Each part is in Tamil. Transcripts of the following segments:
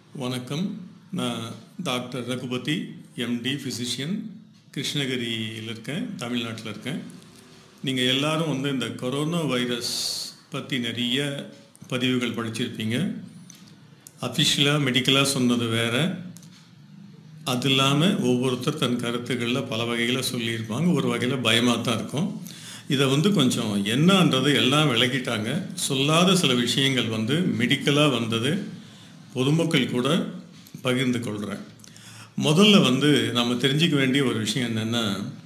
வணக்கம் நான் டாக்டர் ரகுபதி எம்டி ஃபிசிஷியன் கிருஷ்ணகிரியில் இருக்கேன் தமிழ்நாட்டில் இருக்கேன் நீங்கள் எல்லாரும் வந்து இந்த கொரோனா வைரஸ் பற்றி நிறைய பதிவுகள் படிச்சிருப்பீங்க அஃபிஷியலாக மெடிக்கலாக சொன்னது வேறு அது இல்லாமல் ஒவ்வொருத்தர் தன் கருத்துக்களில் பல வகையில் சொல்லியிருப்பாங்க ஒரு வகையில் பயமாக தான் இருக்கும் இதை வந்து கொஞ்சம் என்னன்றது எல்லாம் விளக்கிட்டாங்க சொல்லாத சில விஷயங்கள் வந்து மெடிக்கலாக வந்தது பொதுமக்கள் கூட பகிர்ந்து கொள்கிறேன் முதல்ல வந்து நம்ம தெரிஞ்சிக்க வேண்டிய ஒரு விஷயம் என்னென்னா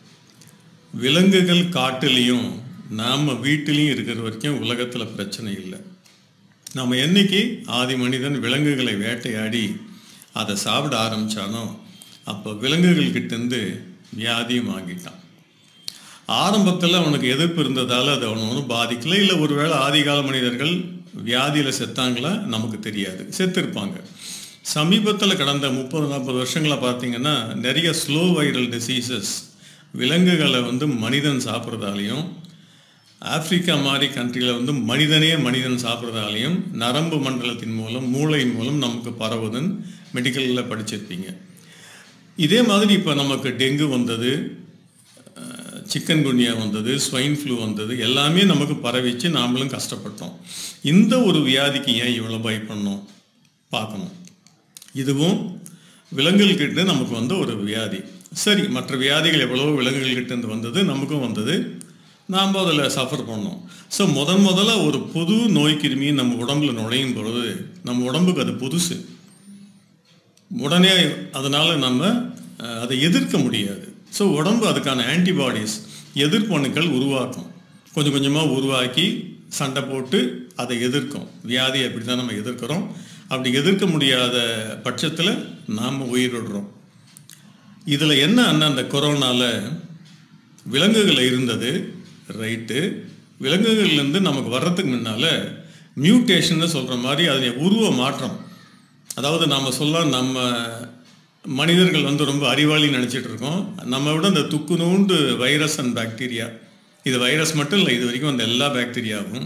விலங்குகள் காட்டுலேயும் நாம் வீட்டிலையும் இருக்கிற வரைக்கும் உலகத்தில் பிரச்சனை இல்லை நம்ம என்னைக்கு ஆதி மனிதன் விலங்குகளை வேட்டையாடி அதை சாப்பிட ஆரம்பித்தானோ அப்போ விலங்குகள் கிட்டேருந்து வியாதியும் வாங்கிட்டான் ஆரம்பத்தில் அவனுக்கு எதிர்ப்பு இருந்ததால் அது அவனை ஒன்றும் பாதிக்கல இல்லை ஒருவேளை ஆதிகால மனிதர்கள் வியாதியில் செத்தாங்களா நமக்கு தெரியாது செத்துருப்பாங்க சமீபத்தில் கடந்த முப்பது நாற்பது வருஷங்களை பார்த்தீங்கன்னா நிறைய ஸ்லோ வைரல் டிசீசஸ் விலங்குகளை வந்து மனிதன் சாப்பிட்றதாலையும் ஆப்பிரிக்கா மாதிரி கண்ட்ரியில் வந்து மனிதனே மனிதன் சாப்பிட்றதாலையும் நரம்பு மண்டலத்தின் மூலம் மூளை மூலம் நமக்கு பரவுதுன்னு மெடிக்கலில் படிச்சிருப்பீங்க இதே மாதிரி இப்போ நமக்கு டெங்கு வந்தது சிக்கன் குனியா வந்தது ஸ்வைன் ஃப்ளூ வந்தது எல்லாமே நமக்கு பரவிச்சு நாமளும் கஷ்டப்பட்டோம் இந்த ஒரு வியாதிக்கு ஏன் இவ்வளோ பயப்படணும் பார்க்கணும் இதுவும் விலங்குகள்கிட்ட நமக்கு வந்த ஒரு வியாதி சரி மற்ற வியாதிகள் எவ்வளவோ விலங்குகள்கிட்ட இருந்து வந்தது நமக்கும் வந்தது நாம் அதில் சஃபர் பண்ணோம் ஸோ முதன் முதல்ல ஒரு புது நோய் கிருமி நம்ம உடம்புல நுழையும் பொழுது நம்ம உடம்புக்கு அது புதுசு உடனே அதனால் நம்ம அதை எதிர்க்க முடியாது ஸோ உடம்பு அதுக்கான ஆன்டிபாடிஸ் எதிர்ப்பணுக்கள் உருவாக்கும் கொஞ்சம் கொஞ்சமாக உருவாக்கி சண்டை போட்டு அதை எதிர்க்கும் வியாதியை அப்படி தான் நம்ம எதிர்க்கிறோம் அப்படி எதிர்க்க முடியாத பட்சத்தில் நாம் உயிரிடுறோம் இதில் என்ன அண்ணா அந்த கொரோனாவில் விலங்குகள் இருந்தது ரைட்டு விலங்குகள்லேருந்து நமக்கு வர்றதுக்கு முன்னால் மியூட்டேஷன் சொல்கிற மாதிரி அதனுடைய உருவ மாற்றம் அதாவது நாம் சொல்ல நம்ம மனிதர்கள் வந்து ரொம்ப அறிவாளி நினச்சிட்டு இருக்கோம் நம்ம விட இந்த துக்கு நூண்டு வைரஸ் அண்ட் பாக்டீரியா இது வைரஸ் மட்டும் இல்லை இது வரைக்கும் அந்த எல்லா பாக்டீரியாவும்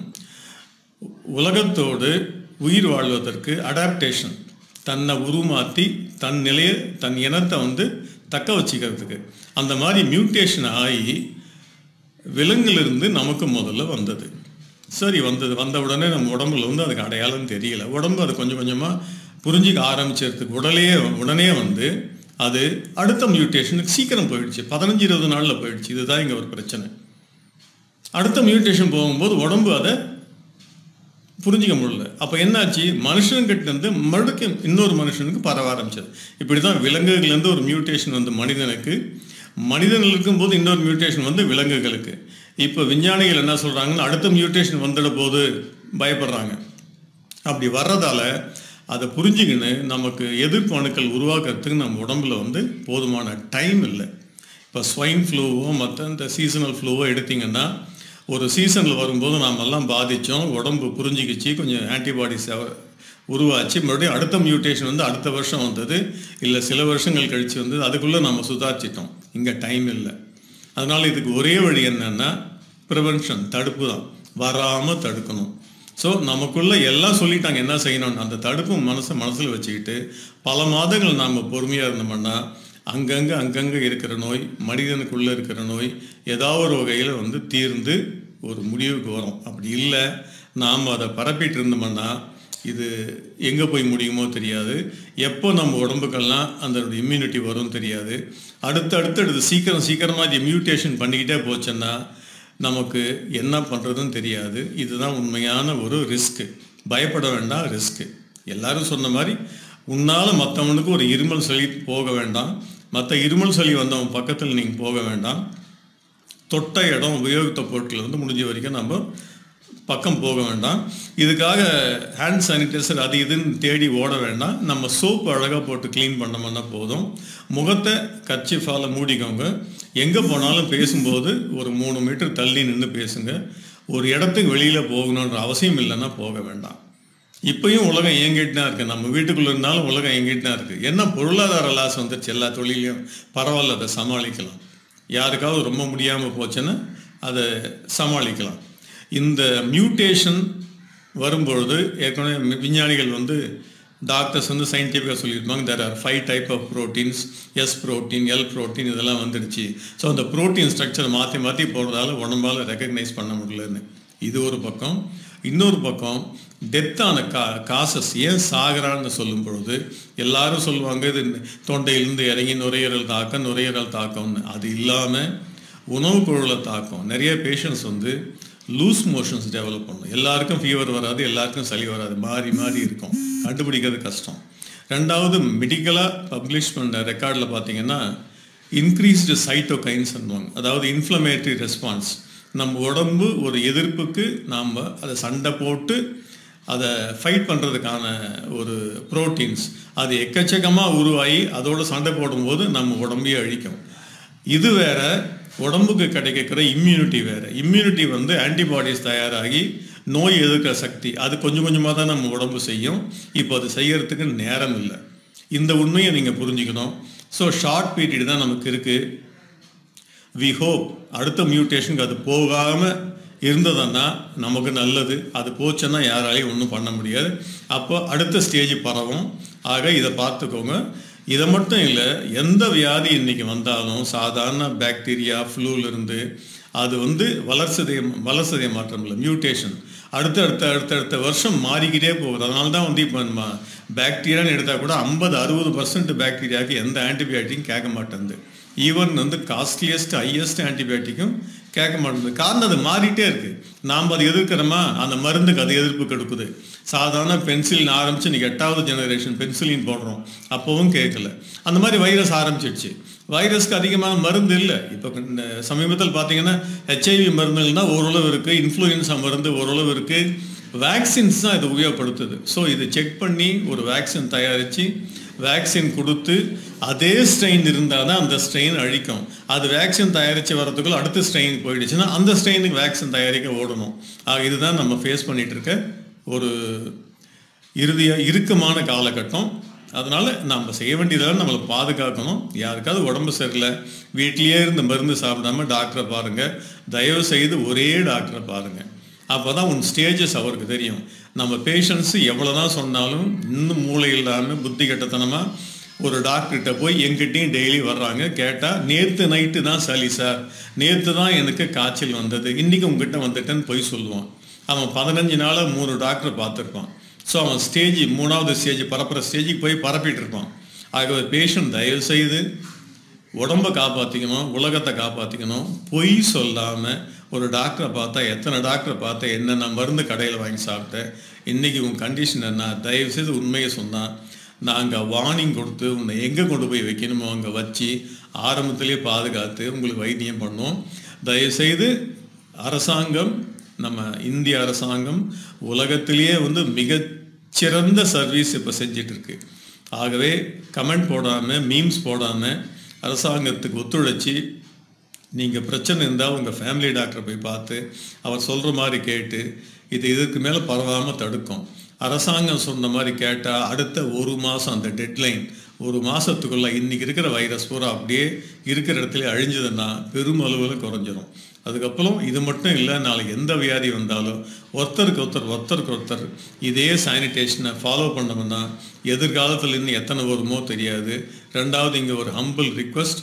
உலகத்தோடு உயிர் வாழ்வதற்கு அடாப்டேஷன் தன்னை உருமாற்றி தன் நிலையை தன் இனத்தை வந்து தக்க வச்சுக்கிறதுக்கு அந்த மாதிரி மியூட்டேஷன் ஆகி விலங்கிலிருந்து நமக்கு முதல்ல வந்தது சரி வந்தது வந்த உடனே நம்ம உடம்புல வந்து அதுக்கு அடையாளம் தெரியல உடம்பு அது கொஞ்சம் கொஞ்சமாக புரிஞ்சிக்க ஆரம்பிச்சதுக்கு உடனே உடனே வந்து அது அடுத்த மியூட்டேஷனுக்கு சீக்கிரம் போயிடுச்சு பதினஞ்சு இருபது நாளில் போயிடுச்சு இதுதான் இங்கே ஒரு பிரச்சனை அடுத்த மியூட்டேஷன் போகும்போது உடம்பு அதை புரிஞ்சிக்க முடியல அப்போ என்னாச்சு மனுஷன்கிட்ட இருந்து மறுபடியும் இன்னொரு மனுஷனுக்கு பரவ ஆரம்பிச்சது இப்படி தான் விலங்குகள்லேருந்து ஒரு மியூட்டேஷன் வந்து மனிதனுக்கு மனிதன் இருக்கும்போது இன்னொரு மியூட்டேஷன் வந்து விலங்குகளுக்கு இப்போ விஞ்ஞானிகள் என்ன சொல்கிறாங்கன்னா அடுத்த மியூட்டேஷன் வந்துட போது பயப்படுறாங்க அப்படி வர்றதால அதை புரிஞ்சுக்கின்னு நமக்கு எதிர்ப்பு அணுக்கள் உருவாக்குறதுக்கு நம்ம உடம்புல வந்து போதுமான டைம் இல்லை இப்போ ஸ்வைன் ஃப்ளூவோ மற்ற இந்த சீசனல் ஃப்ளூவோ எடுத்திங்கன்னா ஒரு சீசனில் வரும்போது நாம் எல்லாம் பாதித்தோம் உடம்பு புரிஞ்சிக்கிச்சு கொஞ்சம் ஆன்டிபாடிஸ் உருவாச்சு மறுபடியும் அடுத்த மியூட்டேஷன் வந்து அடுத்த வருஷம் வந்தது இல்லை சில வருஷங்கள் கழித்து வந்தது அதுக்குள்ளே நம்ம சுதாரிச்சிட்டோம் இங்கே டைம் இல்லை அதனால் இதுக்கு ஒரே வழி என்னென்னா ப்ரிவென்ஷன் தடுப்பு தான் வராமல் தடுக்கணும் ஸோ நமக்குள்ளே எல்லாம் சொல்லிட்டாங்க என்ன செய்யணும்னு அந்த தடுப்பு மனசை மனசில் வச்சுக்கிட்டு பல மாதங்கள் நாம் பொறுமையாக இருந்தோம்னா அங்கங்கே அங்கங்கே இருக்கிற நோய் மனிதனுக்குள்ளே இருக்கிற நோய் ஏதாவது ஒரு வகையில் வந்து தீர்ந்து ஒரு முடிவுக்கு வரும் அப்படி இல்லை நாம் அதை பரப்பிட்டு இருந்தோம்னா இது எங்கே போய் முடியுமோ தெரியாது எப்போ நம்ம உடம்புக்கெல்லாம் அந்த இம்யூனிட்டி வரும் தெரியாது அடுத்து அடுத்தடுத்து சீக்கிரம் சீக்கிரமாக இது மியூட்டேஷன் பண்ணிக்கிட்டே போச்சுன்னா நமக்கு என்ன பண்ணுறதுன்னு தெரியாது இதுதான் உண்மையான ஒரு ரிஸ்க்கு பயப்பட வேண்டாம் ரிஸ்க்கு எல்லாரும் சொன்ன மாதிரி உன்னால் மற்றவனுக்கு ஒரு இருமல் சளி போக வேண்டாம் மற்ற இருமல் சளி வந்தவன் பக்கத்தில் நீங்கள் போக வேண்டாம் தொட்ட இடம் உபயோகித்த பொருட்கள் வந்து முடிஞ்ச வரைக்கும் நம்ம பக்கம் போக வேண்டாம் இதுக்காக ஹேண்ட் சானிடைசர் அது இதுன்னு தேடி ஓட வேண்டாம் நம்ம சோப்பு அழகாக போட்டு க்ளீன் பண்ணோம்னா போதும் முகத்தை கச்சிஃபால் மூடிக்கோங்க எங்கே போனாலும் பேசும்போது ஒரு மூணு மீட்டர் தள்ளி நின்று பேசுங்க ஒரு இடத்துக்கு வெளியில் போகணுன்ற அவசியம் இல்லைன்னா போக வேண்டாம் இப்பயும் உலகம் இயங்கிட்டு தான் இருக்குது நம்ம வீட்டுக்குள்ளே இருந்தாலும் உலகம் இயங்கிட்டு தான் இருக்குது என்ன பொருளாதார லாஸ் வந்துருச்சு எல்லா தொழிலையும் பரவாயில்ல அதை சமாளிக்கலாம் யாருக்காவது ரொம்ப முடியாமல் போச்சுன்னா அதை சமாளிக்கலாம் இந்த மியூட்டேஷன் வரும்பொழுது ஏற்கனவே விஞ்ஞானிகள் வந்து டாக்டர்ஸ் வந்து சயின்டிஃபிக்காக சொல்லியிருப்பாங்க there are five type of proteins S protein L protein இதெல்லாம் வந்துடுச்சு ஸோ அந்த ப்ரோட்டீன் ஸ்ட்ரக்சர் மாற்றி மாற்றி போடுறதால உடம்பால் ரெக்கக்னைஸ் பண்ண முடியலன்னு இது ஒரு பக்கம் இன்னொரு பக்கம் டெத்தான கா காசஸ் ஏன் சாகுறான்னு சொல்லும் பொழுது எல்லாரும் சொல்லுவாங்க இது தொண்டையிலிருந்து இறங்கி நுரையீரல் தாக்கம் நுரையீரல் தாக்கம்னு அது இல்லாமல் உணவு குழலை தாக்கம் நிறைய பேஷண்ட்ஸ் வந்து லூஸ் மோஷன்ஸ் டெவலப் பண்ணும் எல்லாருக்கும் ஃபீவர் வராது எல்லாருக்கும் சளி வராது மாறி மாறி இருக்கும் கண்டுபிடிக்கிறது கஷ்டம் ரெண்டாவது மெடிக்கலாக பப்ளிஷ் பண்ண ரெக்கார்டில் பார்த்தீங்கன்னா இன்க்ரீஸ்டு சைட்டோகைன்ஸ் அதாவது இன்ஃப்ளமேட்டரி ரெஸ்பான்ஸ் நம்ம உடம்பு ஒரு எதிர்ப்புக்கு நாம் அதை சண்டை போட்டு அதை ஃபைட் பண்ணுறதுக்கான ஒரு ப்ரோட்டீன்ஸ் அது எக்கச்சக்கமாக உருவாகி அதோட சண்டை போடும்போது நம்ம உடம்பையே அழிக்கும் இது வேற உடம்புக்கு கிடைக்கிற இம்யூனிட்டி வேற இம்யூனிட்டி வந்து ஆன்டிபாடிஸ் தயாராகி நோய் எதிர்க்கிற சக்தி அது கொஞ்சம் கொஞ்சமாக தான் நம்ம உடம்பு செய்யும் இப்போ அது செய்யறதுக்கு நேரம் இல்லை இந்த உண்மையை நீங்கள் புரிஞ்சுக்கணும் ஸோ ஷார்ட் பீரியட் தான் நமக்கு இருக்குது வி ஹோப் அடுத்த மியூட்டேஷனுக்கு அது போகாமல் இருந்ததுன்னா நமக்கு நல்லது அது போச்சுன்னா யாராலையும் ஒன்றும் பண்ண முடியாது அப்போ அடுத்த ஸ்டேஜ் பரவும் ஆக இதை பார்த்துக்கோங்க இதை மட்டும் இல்லை எந்த வியாதி இன்னைக்கு வந்தாலும் சாதாரண பாக்டீரியா இருந்து அது வந்து வளர்ச்சதை வளர்ச்சதை மாற்றம் இல்லை மியூட்டேஷன் அடுத்த அடுத்த அடுத்த அடுத்த வருஷம் மாறிக்கிட்டே போகுது அதனால தான் வந்து இப்போ நம்ம பாக்டீரியான்னு எடுத்தால் கூட ஐம்பது அறுபது பர்சன்ட் பாக்டீரியாவுக்கு எந்த ஆன்டிபயோட்டிக்கும் கேட்க மாட்டேங்குது ஈவன் வந்து காஸ்ட்லியஸ்ட் ஹையஸ்ட் ஆன்டிபயோட்டிக்கும் கேட்க மாட்டேங்குது காரணம் அது மாறிட்டே இருக்கு நாம் அதை எதிர்க்கிறோமா அந்த மருந்துக்கு அது எதிர்ப்பு கொடுக்குது சாதாரண பென்சிலின் ஆரம்பித்து இன்னைக்கு எட்டாவது ஜெனரேஷன் பென்சிலின் போடுறோம் அப்போவும் கேட்கல அந்த மாதிரி வைரஸ் ஆரம்பிச்சிடுச்சு வைரஸ்க்கு அதிகமான மருந்து இல்லை இப்போ இந்த சமீபத்தில் பார்த்தீங்கன்னா ஹெச்ஐவி மருந்துகள்னா ஓரளவு இருக்குது இன்ஃப்ளூயன்ஸா மருந்து ஓரளவு இருக்குது வேக்சின்ஸ் தான் இது உபயோகப்படுத்துது ஸோ இது செக் பண்ணி ஒரு வேக்சின் தயாரித்து வேக்சின் கொடுத்து அதே ஸ்ட்ரெயின் இருந்தால் தான் அந்த ஸ்ட்ரெயின் அழிக்கும் அது வேக்சின் தயாரித்து வரதுக்குள்ள அடுத்த ஸ்ட்ரெயின் போயிடுச்சுன்னா அந்த ஸ்ட்ரெயினுக்கு வேக்சின் தயாரிக்க ஓடணும் ஆக இதுதான் நம்ம ஃபேஸ் பண்ணிட்டு இருக்க ஒரு இறுதியாக இறுக்கமான காலகட்டம் அதனால் நம்ம செய்ய வேண்டியதெல்லாம் நம்மளை பாதுகாக்கணும் யாருக்காவது உடம்பு சரியில்லை வீட்டிலேயே இருந்து மருந்து சாப்பிடாம டாக்டரை பாருங்கள் தயவு செய்து ஒரே டாக்டரை பாருங்கள் அப்போ தான் உன் ஸ்டேஜஸ் அவருக்கு தெரியும் நம்ம பேஷண்ட்ஸ் எவ்வளோ தான் சொன்னாலும் இன்னும் மூளை இல்லாமல் புத்தி கட்டத்தனமாக ஒரு டாக்டர்கிட்ட போய் எங்கிட்டையும் டெய்லி வர்றாங்க கேட்டால் நேற்று நைட்டு தான் சளி சார் நேற்று தான் எனக்கு காய்ச்சல் வந்தது இன்றைக்கி உங்ககிட்ட வந்துட்டேன்னு போய் சொல்லுவான் அவன் பதினஞ்சு நாளாக மூணு டாக்டர் பார்த்துருப்பான் ஸோ அவன் ஸ்டேஜ் மூணாவது ஸ்டேஜ் பரப்புற ஸ்டேஜுக்கு போய் பரப்பிட்டு இருப்பான் ஆகவே பேஷண்ட் தயவு செய்து உடம்பை காப்பாற்றிக்கணும் உலகத்தை காப்பாற்றிக்கணும் பொய் சொல்லாமல் ஒரு டாக்டரை பார்த்தா எத்தனை டாக்டரை பார்த்தா என்னென்ன மருந்து கடையில் வாங்கி சாப்பிட்டேன் இன்றைக்கி உன் கண்டிஷன் என்ன தயவு செய்து உண்மையை சொன்னால் நாங்கள் வார்னிங் கொடுத்து உன்னை எங்கே கொண்டு போய் வைக்கணுமோ அங்கே வச்சு ஆரம்பத்திலேயே பாதுகாத்து உங்களுக்கு வைத்தியம் பண்ணோம் தயவுசெய்து அரசாங்கம் நம்ம இந்திய அரசாங்கம் உலகத்திலேயே வந்து மிகச்சிறந்த சர்வீஸ் இப்போ செஞ்சிட்டு இருக்கு ஆகவே கமெண்ட் போடாமல் மீம்ஸ் போடாமல் அரசாங்கத்துக்கு ஒத்துழைச்சி நீங்கள் பிரச்சனை இருந்தால் உங்கள் ஃபேமிலி டாக்டரை போய் பார்த்து அவர் சொல்கிற மாதிரி கேட்டு இது இதுக்கு மேலே பரவாமல் தடுக்கும் அரசாங்கம் சொன்ன மாதிரி கேட்டால் அடுத்த ஒரு மாதம் அந்த டெட்லைன் ஒரு மாதத்துக்குள்ளே இன்றைக்கி இருக்கிற வைரஸ் பூரா அப்படியே இருக்கிற இடத்துல அழிஞ்சதுன்னா பெருமளவில் குறைஞ்சிரும் அதுக்கப்புறம் இது மட்டும் இல்லை நாளைக்கு எந்த வியாதி வந்தாலும் ஒருத்தருக்கு ஒருத்தர் ஒருத்தருக்கு ஒருத்தர் இதே சானிடேஷனை ஃபாலோ பண்ணோம்னா எதிர்காலத்தில் இன்னும் எத்தனை வருமோ தெரியாது ரெண்டாவது இங்கே ஒரு ஹம்பிள் ரிக்வஸ்ட்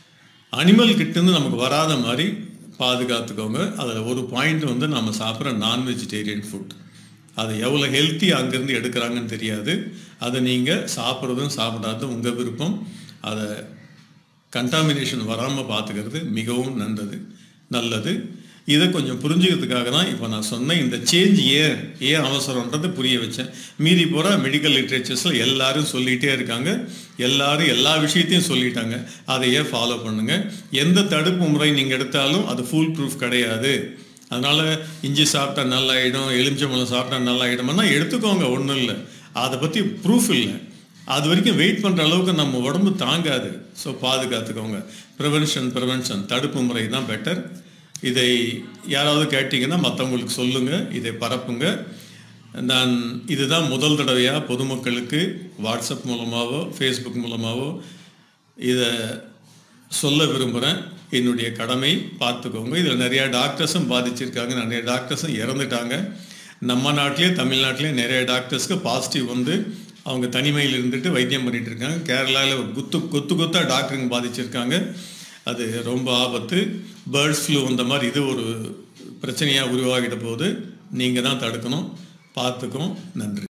அனிமல் கிட்டேருந்து நமக்கு வராத மாதிரி பாதுகாத்துக்கோங்க அதில் ஒரு பாயிண்ட் வந்து நம்ம சாப்பிட்ற நான் வெஜிடேரியன் ஃபுட் அது எவ்வளோ ஹெல்த்தி அங்கேருந்து எடுக்கிறாங்கன்னு தெரியாது அதை நீங்கள் சாப்பிட்றதும் சாப்பிடாததும் உங்கள் விருப்பம் அதை கண்டாமினேஷன் வராமல் பார்த்துக்கிறது மிகவும் நல்லது நல்லது இதை கொஞ்சம் புரிஞ்சுக்கிறதுக்காக தான் இப்போ நான் சொன்னேன் இந்த சேஞ்ச் ஏன் ஏன் அவசரன்றது புரிய வச்சேன் மீதி போகிற மெடிக்கல் லிட்ரேச்சர்ஸில் எல்லாரும் சொல்லிகிட்டே இருக்காங்க எல்லாரும் எல்லா விஷயத்தையும் சொல்லிட்டாங்க அதையே ஃபாலோ பண்ணுங்கள் எந்த தடுப்பு முறை நீங்கள் எடுத்தாலும் அது ஃபுல் ப்ரூஃப் கிடையாது அதனால் இஞ்சி சாப்பிட்டா நல்லாயிடும் எலுமிச்சம்பழம் சாப்பிட்டா நல்லாயிடும்னா எடுத்துக்கோங்க ஒன்றும் இல்லை அதை பற்றி ப்ரூஃப் இல்லை அது வரைக்கும் வெயிட் பண்ணுற அளவுக்கு நம்ம உடம்பு தாங்காது ஸோ பாதுகாத்துக்கோங்க ப்ரிவென்ஷன் ப்ரிவென்ஷன் தடுப்பு முறை தான் பெட்டர் இதை யாராவது கேட்டிங்கன்னா மற்றவங்களுக்கு சொல்லுங்கள் இதை பரப்புங்க நான் இதுதான் முதல் தடவையாக பொதுமக்களுக்கு வாட்ஸ்அப் மூலமாகவோ ஃபேஸ்புக் மூலமாகவோ இதை சொல்ல விரும்புகிறேன் என்னுடைய கடமை பார்த்துக்கோங்க இதில் நிறையா டாக்டர்ஸும் பாதிச்சிருக்காங்க நிறைய டாக்டர்ஸும் இறந்துட்டாங்க நம்ம நாட்டிலே தமிழ்நாட்டிலே நிறைய டாக்டர்ஸ்க்கு பாசிட்டிவ் வந்து அவங்க தனிமையில் இருந்துட்டு வைத்தியம் பண்ணிட்டு இருக்காங்க கேரளாவில் குத்து கொத்து கொத்தாக டாக்டருங்க பாதிச்சிருக்காங்க அது ரொம்ப ஆபத்து பேர்ட்ஸ் ஃப்ளூ அந்த மாதிரி இது ஒரு பிரச்சனையாக உருவாகிட்ட போது நீங்கள் தான் தடுக்கணும் பார்த்துக்கும் நன்றி